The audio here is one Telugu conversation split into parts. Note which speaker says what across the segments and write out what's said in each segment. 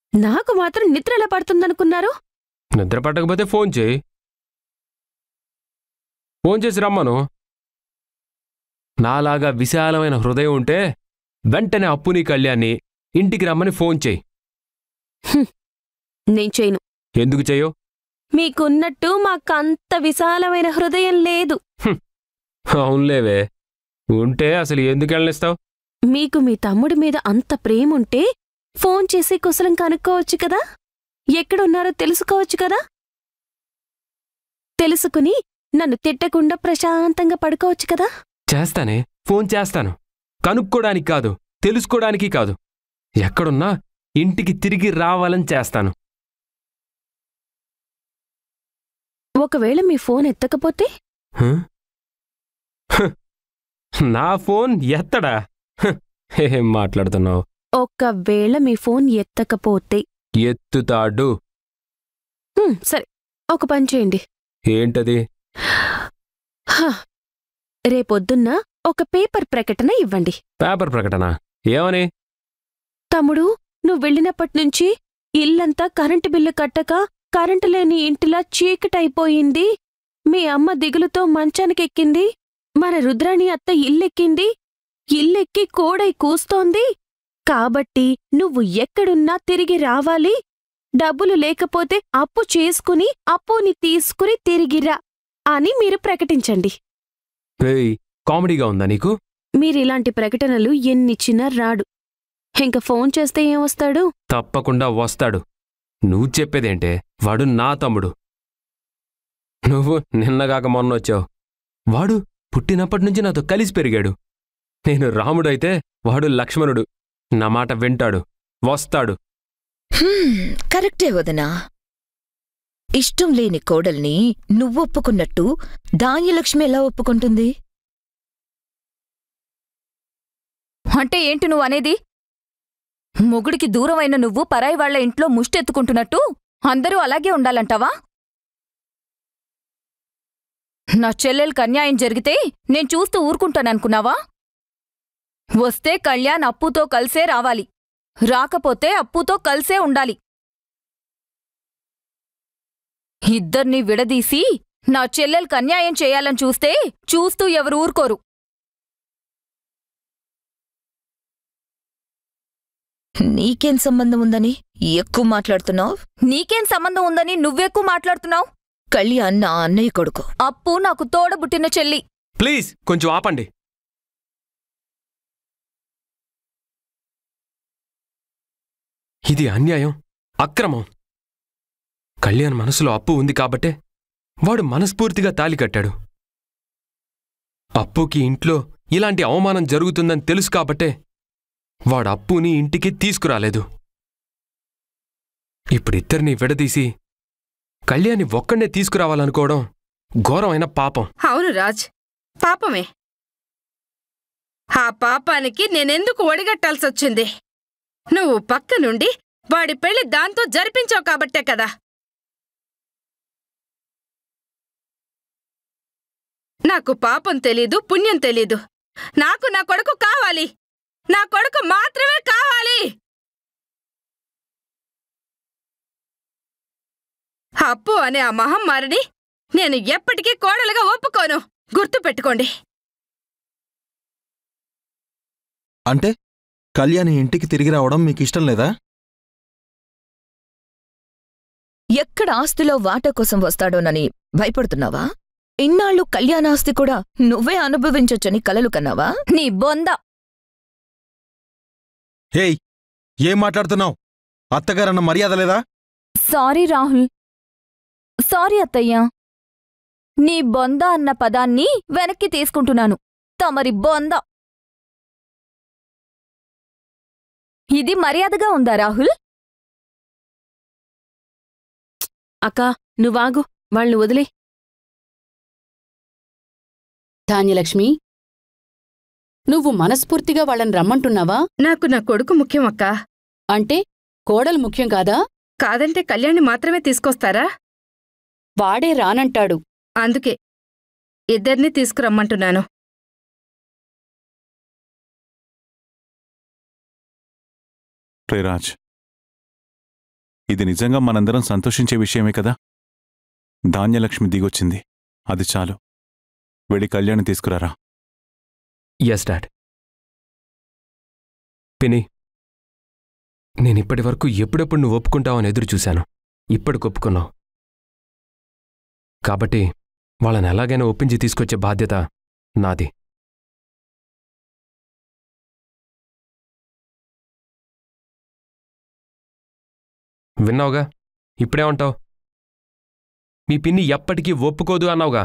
Speaker 1: నాకు మాత్రం నిద్ర ఎలా పడుతుందనుకున్నారు
Speaker 2: నిద్ర పట్టకపోతే ఫోన్ చేయి ఫోన్ చేసి రమ్మను నాలాగా విశాలమైన హృదయం ఉంటే వెంటనే అప్పుని కళ్యాణ్ని ఇంటికి రమ్మని ఫోన్ చేయి
Speaker 1: నేను చేయను
Speaker 2: ఎందుకు చెయ్యో
Speaker 1: మీకున్నట్టు మాకంత విశాలమైన హృదయం లేదు
Speaker 2: అవునులేవే ఉంటే అసలు ఎందుకు వెళ్ళనిస్తావు
Speaker 1: మీకు మీ తమ్ముడి మీద అంత ప్రేముంటే ఫోన్ చేసి కుశలం కనుక్కోవచ్చు కదా ఎక్కడున్నారో తెలుసుకోవచ్చు కదా తెలుసుకుని నన్ను తిట్టకుండా ప్రశాంతంగా పడుకోవచ్చు కదా
Speaker 2: చేస్తానే ఫోన్ చేస్తాను కనుక్కోడానికి కాదు తెలుసుకోడానికి కాదు ఎక్కడున్నా ఇంటికి తిరిగి రావాలని చేస్తాను
Speaker 1: ఒకవేళ మీ ఫోన్ ఎత్తకపోతే
Speaker 2: హ? హ. నా ఫోన్ ఎత్తడా హ. ఏం మాట్లాడుతున్నావు
Speaker 1: ఒకవేళ మీ ఫోన్ ఎత్తకపోతే
Speaker 2: ఎత్తుతాడు
Speaker 1: హ్మ్, సరే ఒక పని చేయండి
Speaker 2: ఏంటది
Speaker 1: హ. రేపొద్దున్న ఒక పేపర్ ప్రకటన ఇవ్వండి
Speaker 2: పేపర్ ప్రకటన ఏమని
Speaker 1: తమ్ముడు నువ్వు వెళ్ళినప్పట్నుంచి ఇల్లంతా కరెంటు బిల్లు కట్టక కరెంటు లేని ఇంటిలా చీకటైపోయింది మీ అమ్మ దిగులుతో మంచానికెక్కింది మన రుద్రాణి అత్త ఇల్లెక్కింది ఇల్లెక్కి కోడై కూస్తోంది కాబట్టి నువ్వు ఎక్కడున్నా తిరిగి రావాలి డబ్బులు లేకపోతే అప్పు చేసుకుని అప్పుని తీసుకుని తిరిగిరా అని మీరు ప్రకటించండి
Speaker 2: ఏయ్ కామెడీగా ఉందా నీకు
Speaker 1: మీరిలాంటి ప్రకటనలు ఎన్నిచ్చినా రాడు ఇంక ఫోన్ చేస్తే ఏమొస్తాడు
Speaker 2: తప్పకుండా వస్తాడు నువ్వు చెప్పేదేంటే వాడు నా తమ్ముడు నువ్వు నిన్నగాక మొన్నొచ్చావు వాడు పుట్టినప్పటి నుంచి నాతో కలిసి పెరిగాడు నేను రాముడైతే వాడు లక్ష్మణుడు నా మాట వింటాడు వస్తాడు
Speaker 3: హ్మ్, కరెక్టే వదనా ఇష్టం లేని కోడల్ని నువ్వొప్పుకున్నట్టు ధాన్యలక్ష్మి ఎలా ఒప్పుకుంటుంది
Speaker 4: అంటే ఏంటి నువ్వు అనేది మొగుడికి దూరమైన నువ్వు పరాయి వాళ్ళ ఇంట్లో ముష్టెత్తుకుంటున్నట్టు అందరూ అలాగే ఉండాలంటావా నా చెల్లెలకి అన్యాయం జరిగితే నేను చూస్తూ ఊరుకుంటాననుకున్నావా వస్తే కళ్యాణ్ అప్పుతో కలిసే రావాలి రాకపోతే అప్పుతో కలిసే ఉండాలి ఇద్దర్నీ విడదీసి నా చెల్లెలకి అన్యాయం చేయాలని చూస్తే చూస్తూ ఎవరు ఊరుకోరు
Speaker 3: నీకేం సంబంధం ఉందని ఎక్కువ మాట్లాడుతున్నావు
Speaker 4: నీకేం సంబంధం ఉందని నువ్వెక్కువ మాట్లాడుతున్నావు
Speaker 3: కళ్యాణ్ నా అన్నయ్య కొడుకు
Speaker 4: అప్పు నాకు తోడబుట్టిన చెల్లి
Speaker 2: ప్లీజ్ కొంచెం ఆపండి ఇది అన్యాయం అక్రమం కళ్యాణ్ మనసులో అప్పు ఉంది కాబట్టే వాడు మనస్ఫూర్తిగా తాలి కట్టాడు అప్పుకి ఇంట్లో ఇలాంటి అవమానం జరుగుతుందని తెలుసు కాబట్టే వాడు అప్పుని ఇంటికి తీసుకురాలేదు ఇప్పుడిద్దరినీ విడదీసి కళ్యాణ్ని ఒక్కడే తీసుకురావాలనుకోవడం ఘోరమైన పాపం
Speaker 5: అవును రాజ్ పాపమే ఆ పాపానికి నేనెందుకు ఒడిగట్టాల్సొచ్చింది నువ్వు పక్క నుండి వాడి పెళ్లి దాంతో జరిపించావు కాబట్టే కదా నాకు పాపం తెలీదు పుణ్యం తెలీదు నాకు నా కొడుకు కావాలి నా కొడుకు మాత్రమే కావాలి అప్పు అనే ఆ మహమ్మారిని నేను ఎప్పటికీ కోడలుగా ఒప్పుకోను గుర్తుపెట్టుకోండి
Speaker 6: అంటే కళ్యాణి ఇంటికి తిరిగి రావడం మీకు ఇష్టం లేదా
Speaker 3: ఎక్కడ ఆస్తిలో వాటా కోసం వస్తాడోనని భయపడుతున్నావా ఇన్నాళ్ళు కళ్యాణాస్తి కూడా నువ్వే అనుభవించొచ్చని కలలు కన్నావా
Speaker 4: నీ బొంద
Speaker 6: హేయ్ ఏం మాట్లాడుతున్నావు అత్తగారన్న మర్యాద లేదా
Speaker 4: సారీ రాహుల్ సారీ అత్తయ్యా నీ బొంద అన్న పదాన్ని వెనక్కి తీసుకుంటున్నాను తమరి బొంద ఇది మర్యాదగా ఉందా రాహుల్
Speaker 1: అక్కా నువ్వాగు వాళ్ళని వదిలే
Speaker 7: ధాన్యలక్ష్మి నువ్వు మనస్ఫూర్తిగా వాళ్ళని రమ్మంటున్నావా
Speaker 5: నాకు నా కొడుకు ముఖ్యం అక్కా
Speaker 7: అంటే కోడలు ముఖ్యం కాదా
Speaker 5: కాదంటే కళ్యాణ్ని మాత్రమే తీసుకొస్తారా
Speaker 7: వాడే రానంటాడు
Speaker 5: అందుకే ఇద్దరిని తీసుకురమ్మంటున్నాను
Speaker 8: రే రాజ్ ఇది నిజంగా మనందరం సంతోషించే విషయమే కదా ధాన్యలక్ష్మి దిగొచ్చింది అది చాలు వెళ్ళి కళ్యాణి తీసుకురారా
Speaker 2: ఎస్ డాడ్ పిని నేను ఇప్పటి వరకు ఎప్పుడెప్పుడు నువ్వు ఒప్పుకుంటావని ఎదురు చూశాను ఇప్పటికి ఒప్పుకున్నావు కాబట్టి వాళ్ళని ఎలాగైనా ఒప్పించి తీసుకొచ్చే బాధ్యత నాది విన్నావుగా ఇప్పుడేమంటావు మీ పిన్ని ఎప్పటికీ ఒప్పుకోదు అన్నావుగా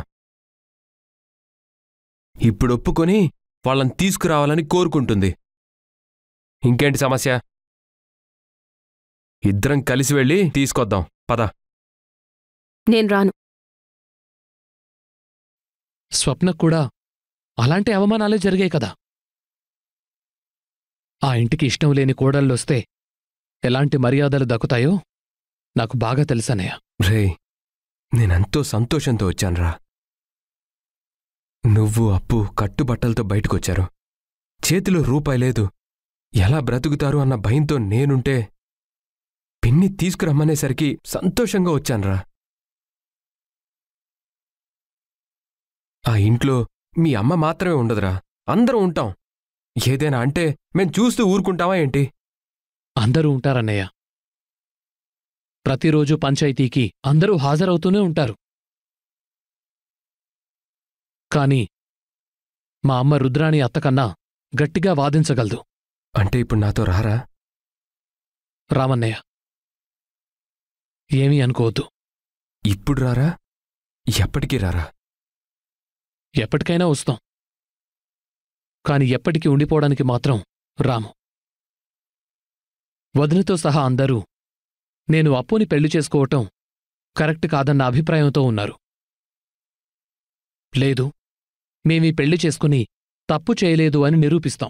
Speaker 2: ఇప్పుడు ఒప్పుకొని వాళ్ళని తీసుకురావాలని కోరుకుంటుంది ఇంకేంటి సమస్య ఇద్దరం కలిసి వెళ్ళి తీసుకొద్దాం పద
Speaker 1: నేను రాను
Speaker 9: స్వప్నకు కూడా అలాంటి అవమానాలే జరిగాయి కదా ఆ ఇంటికి ఇష్టం లేని కోడళ్ళొస్తే ఎలాంటి మర్యాదలు దక్కుతాయో నాకు బాగా తెలుసనయ్య
Speaker 2: రే నేనెంతో సంతోషంతో వచ్చానురా నువ్వు అప్పు కట్టుబట్టలతో బయటకొచ్చారు చేతిలో రూపాయి లేదు ఎలా బ్రతుకుతారు అన్న భయంతో నేనుంటే పిన్ని తీసుకురమ్మనేసరికి సంతోషంగా వచ్చానురా ఆ ఇంట్లో మీ అమ్మ మాత్రమే ఉండదురా అందరం ఉంటాం ఏదైనా అంటే మేం చూస్తూ ఊరుకుంటావా ఏంటి
Speaker 9: అందరూ ఉంటారన్నయ్య ప్రతిరోజు పంచాయతీకి అందరూ హాజరవుతూనే ఉంటారు కాని మా అమ్మ రుద్రాణి అత్తకన్నా గట్టిగా వాదించగలదు
Speaker 2: అంటే ఇప్పుడు నాతో రారా
Speaker 9: రామన్నయ్య ఏమీ అనుకోవద్దు
Speaker 2: ఇప్పుడు రారా ఎప్పటికీ రారా
Speaker 9: ఎప్పటికైనా వస్తాం కాని ఎప్పటికీ ఉండిపోవడానికి మాత్రం రాము వదినతో సహా అందరూ నేను అప్పుని పెళ్లి చేసుకోవటం కరెక్ట్ కాదన్న అభిప్రాయంతో ఉన్నారు లేదు మేమీ పెళ్లి చేసుకుని తప్పు చేయలేదు అని నిరూపిస్తాం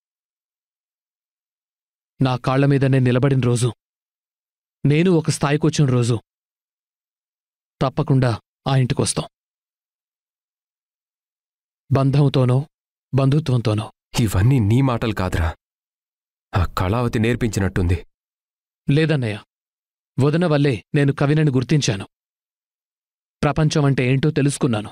Speaker 9: నా కాళ్ల మీద నేను నిలబడిన రోజు నేను ఒక స్థాయికొచ్చిన రోజు తప్పకుండా ఆ ఇంటికొస్తాం బంధంతోనో బంధుత్వంతోనో
Speaker 2: ఇవన్నీ నీ మాటలు కాదురా ఆ కళావతి నేర్పించినట్టుంది
Speaker 9: లేదన్నయ్య వదన వల్లే నేను కవినని గుర్తించాను ప్రపంచం అంటే ఏంటో తెలుసుకున్నాను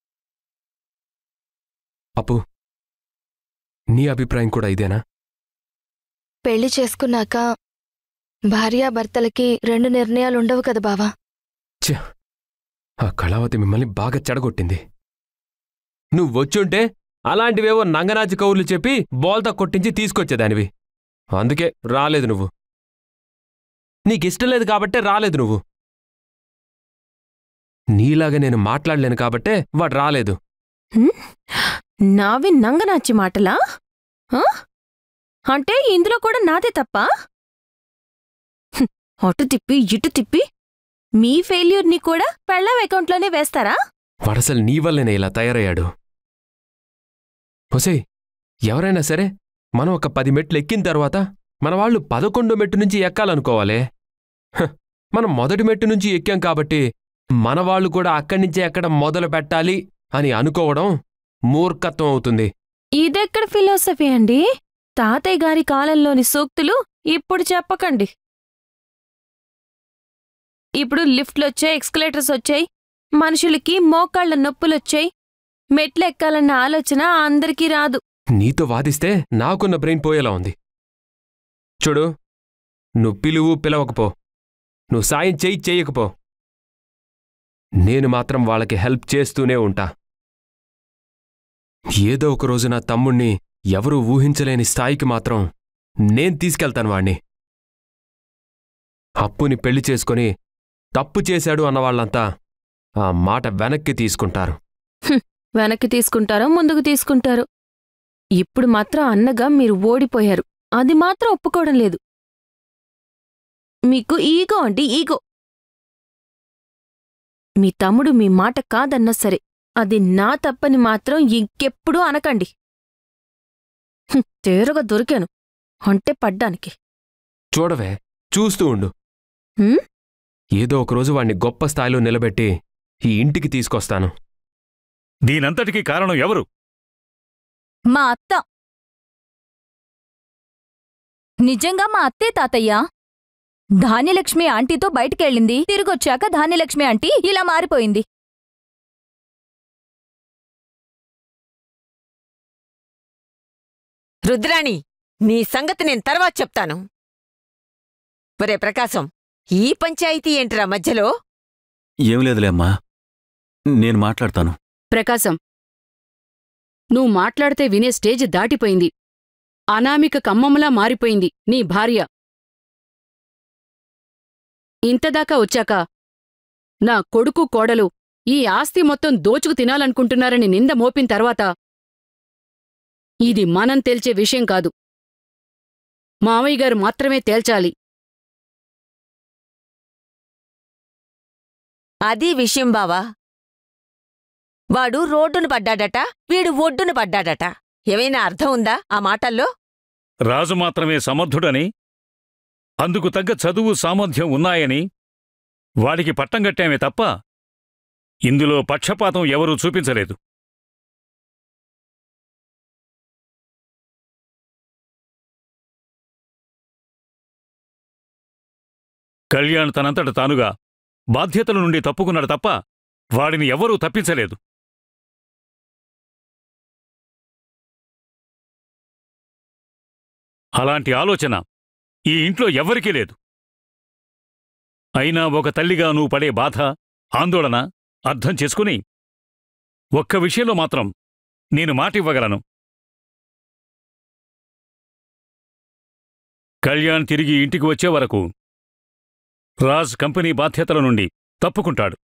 Speaker 2: అప్పు నీ అభిప్రాయం కూడా ఇదేనా
Speaker 10: పెళ్లి చేసుకున్నాక భార్యాభర్తలకి రెండు నిర్ణయాలుండవు కదా బావా
Speaker 2: ఛ! ఆ కళావతి మిమ్మల్ని బాగా చెడగొట్టింది నువ్వు వచ్చుంటే అలాంటివేవో నంగనాచి కౌర్లు చెప్పి బోల్తా కొట్టించి తీసుకొచ్చేదానివి అందుకే రాలేదు నువ్వు నీకిష్టం లేదు కాబట్టే రాలేదు నువ్వు నీలాగా నేను మాట్లాడలేను కాబట్టే వాడు రాలేదు
Speaker 1: హ్మ్? నావి నంగనాచి మాటలా ఆ? అంటే ఇందులో కూడా నాదే తప్ప హ్మ్, అటు తిప్పి ఇటు తిప్పి మీ ఫెయిల్యూర్ని కూడా పెళ్ళం అకౌంట్లోనే వేస్తారా
Speaker 2: వాడసలు నీ వల్లనే ఇలా తయారయ్యాడు ఒసేయ్ ఎవరైనా సరే మనం ఒక పది మెట్లు ఎక్కిన తర్వాత మన వాళ్ళు పదకొండో మెట్టు నుంచి ఎక్కాలనుకోవాలే హ, మనం మొదటి మెట్టు నుంచి ఎక్కాం కాబట్టి మన వాళ్ళు కూడా అక్కడి నుంచే ఎక్కడం మొదలు పెట్టాలి అని అనుకోవడం మూర్ఖత్వం అవుతుంది
Speaker 1: ఇదెక్కడ ఫిలాసఫీ అండి తాతయ్య గారి కాలంలోని సూక్తులు ఇప్పుడు చెప్పకండి ఇప్పుడు లిఫ్ట్లొచ్చాయి ఎక్స్కలేటర్స్ వచ్చాయి మనుషులకి మోకాళ్ల నొప్పులొచ్చాయి మెట్లు ఎక్కాలన్న ఆలోచన అందరికీ రాదు
Speaker 2: నీతో వాదిస్తే నాకున్న బ్రెయిన్ పోయేలా ఉంది చూడు నువ్వు పిలువు పిలవకపో నువ్వు సాయం చెయ్యి చెయ్యకపో నేను మాత్రం వాళ్ళకి హెల్ప్ చేస్తూనే ఉంటా ఏదో ఒక రోజు నా తమ్ముణ్ణి ఎవరూ ఊహించలేని స్థాయికి మాత్రం నేను తీసుకెళ్తాను వాణ్ణి అప్పుని పెళ్లి చేసుకొని తప్పు చేశాడు అన్నవాళ్లంతా ఆ మాట వెనక్కి తీసుకుంటారు
Speaker 1: వెనక్కి తీసుకుంటారో ముందుకు తీసుకుంటారో ఇప్పుడు మాత్రం అన్నగా మీరు ఓడిపోయారు అది మాత్రం ఒప్పుకోవడం లేదు మీకు ఈగో అంటే ఈగో మీ తమ్ముడు మీ మాట కాదన్నా సరే అది నా తప్పని మాత్రం ఇంకెప్పుడూ అనకండి హ్మ్, తేరుగా దొరికాను అంటే పడ్డానికి
Speaker 2: చూడవే చూస్తూ ఉండు
Speaker 1: హ్మ్?
Speaker 2: ఏదో ఒకరోజు వాణ్ణి గొప్ప స్థాయిలో నిలబెట్టి ఈ ఇంటికి తీసుకొస్తాను
Speaker 11: దీనంతటికీ కారణం ఎవరు
Speaker 4: మా అత్త నిజంగా మా అత్తే తాతయ్య ధాన్యలక్ష్మి ఆంటీతో బయటికెళ్ళింది తిరిగొచ్చాక ధాన్యలక్ష్మి ఆంటీ ఇలా మారిపోయింది
Speaker 12: రుద్రాణి నీ సంగతి నేను తర్వాత చెప్తాను ఒరే ప్రకాశం ఈ పంచాయతీ ఏంటిరా మధ్యలో
Speaker 13: ఏం లేదులే అమ్మా నేను మాట్లాడతాను
Speaker 7: ప్రకాశం నువ్వు మాట్లాడితే వినే స్టేజ్ దాటిపోయింది అనామిక కమ్మమ్మలా మారిపోయింది నీ భార్య ఇంతదాకా వచ్చాక నా కొడుకు కోడలు ఈ ఆస్తి మొత్తం దోచుకు తినాలనుకుంటున్నారని నింద మోపిన తర్వాత ఇది మనం తేల్చే విషయం కాదు మావయ్య గారు మాత్రమే తేల్చాలి
Speaker 12: అది విషయం బావా వాడు రోడ్డున పడ్డాడట వీడు ఒడ్డున పడ్డాడట ఏమైనా అర్థం ఉందా ఆ మాటల్లో
Speaker 11: రాజు మాత్రమే సమర్థుడని అందుకు తగ్గ చదువు సామర్థ్యం ఉన్నాయని వాడికి పట్టం కట్టామే తప్ప ఇందులో పక్షపాతం ఎవరూ చూపించలేదు కళ్యాణ్ తనంతట తానుగా బాధ్యతల నుండి తప్పుకున్నాడు తప్ప వాడిని ఎవరూ తప్పించలేదు అలాంటి ఆలోచన ఈ ఇంట్లో ఎవ్వరికీ లేదు అయినా ఒక తల్లిగా నువ్వు పడే బాధ ఆందోళన అర్థం చేసుకుని ఒక్క విషయంలో మాత్రం నేను మాటివ్వగలను కళ్యాణ్ తిరిగి ఇంటికి వచ్చే వరకు రాజ్ కంపెనీ బాధ్యతల నుండి తప్పుకుంటాడు